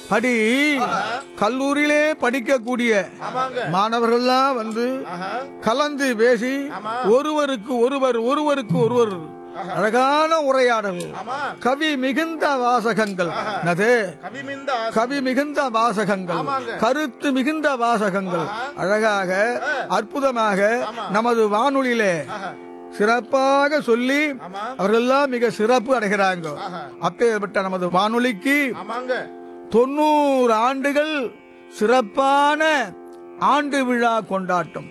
படி கல்லூரியிலே படிக்கக்கூடிய ஆமாங்க மாணவர்கள்லாம் வந்து ஆஹா. கலந்து பேசி ஒருவருக்கு ஒருவர் ஒருவருக்கு ஒருவர் அழகான உரையாடல் ஆமா கவி மிகுந்த வாசகங்கள் அது கவிமிந்த ஆசை. கவி மிகுந்த வாசகங்கள் ஆமாங்க. கருத்து மிகுந்த வாசகங்கள் அழகாக அற்புதமாக நமது வானொலியிலே ஆஹா. சிறப்பாக சொல்லி ஆமா அவர்களெல்லாம் மிக சிறப்பு அடைகிறாங்க ஆஹா. அப்பேற்பட்ட நமது வானொலிக்கு ஆமாங்க தொண்ணூறு ஆண்டுகள் சிறப்பான ஆண்டு விழா கொண்டாட்டம்